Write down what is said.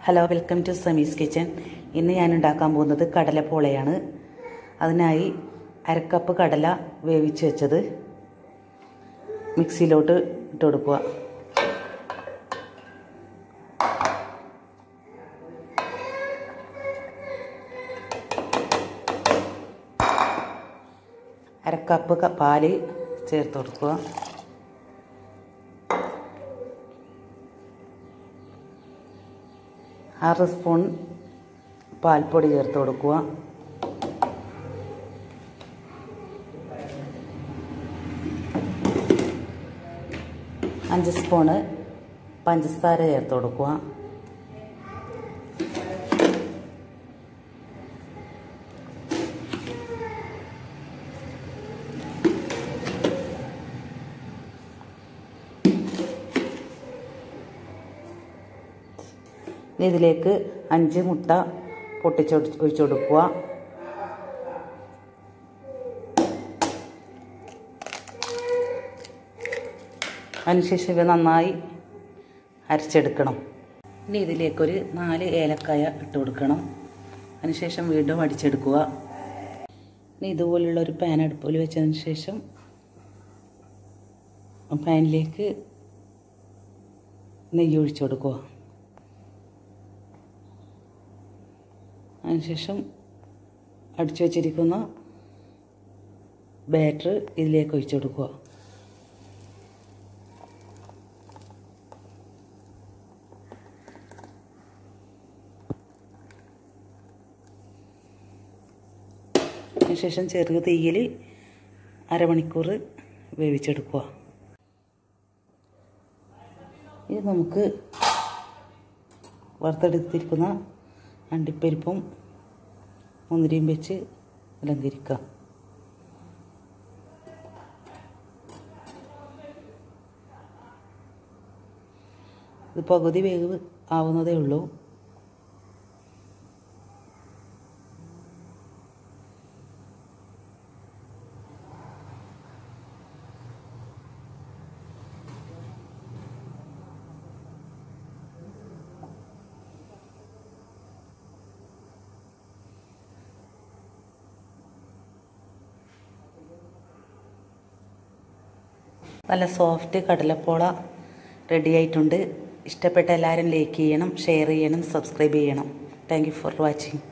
hello welcome to Sami's kitchen ഇന്ന് ഞാൻ ഉണ്ടാക്കാൻ പോകുന്നത് കടലപ്പോളയാണ് അതിനായി അരക്കപ്പ് കടല വേവിച്ച് വെച്ചത് മിക്സിയിലോട്ട് ഇട്ട് കൊടുക്കുക അരക്കപ്പ് ക- പാല് ചേർത്ത് കൊടുക്കുക അര സ്പൂൺ പാൽപ്പൊടി ചേർത്ത് കൊടുക്കുക അഞ്ച് സ്പൂണ് പഞ്ചസാര ചേർത്ത് കൊടുക്കുക ഇനി ഇതിലേക്ക് അഞ്ച് മുട്ട പൊട്ടിച്ച് ഒഴിച്ചു കൊടുക്കുക അതിനുശേഷം ഇവ നന്നായി അരച്ചെടുക്കണം ഇനി ഇതിലേക്കൊരു നാല് ഏലക്കായ ഇട്ട് കൊടുക്കണം അതിനുശേഷം വീണ്ടും അടിച്ചെടുക്കുക ഇനി ഇതുപോലുള്ള ഒരു പാൻ അടുപ്പിൽ വെച്ചതിന് ശേഷം പാനിലേക്ക് നെയ്യ് ഒഴിച്ചു കൊടുക്കുക അതിനുശേഷം അടിച്ചു വച്ചിരിക്കുന്ന ബാറ്റർ ഇതിലേക്ക് ഒഴിച്ചു കൊടുക്കുക അതിനുശേഷം ചെറിയ തീയിൽ അരമണിക്കൂർ വേവിച്ചെടുക്കുക ഇത് നമുക്ക് വറുത്തെടുത്തിരിക്കുന്ന അണ്ടിപ്പരിപ്പും മുന്തിരിയും വെച്ച് അലങ്കരിക്കാം ഇത് പകുതി വേവ് ആവുന്നതേ ഉള്ളൂ നല്ല സോഫ്റ്റ് കടലപ്പോള റെഡി ആയിട്ടുണ്ട് ഇഷ്ടപ്പെട്ട എല്ലാവരും ലൈക്ക് ചെയ്യണം ഷെയർ ചെയ്യണം സബ്സ്ക്രൈബ് ചെയ്യണം താങ്ക് യു ഫോർ വാച്ചിങ്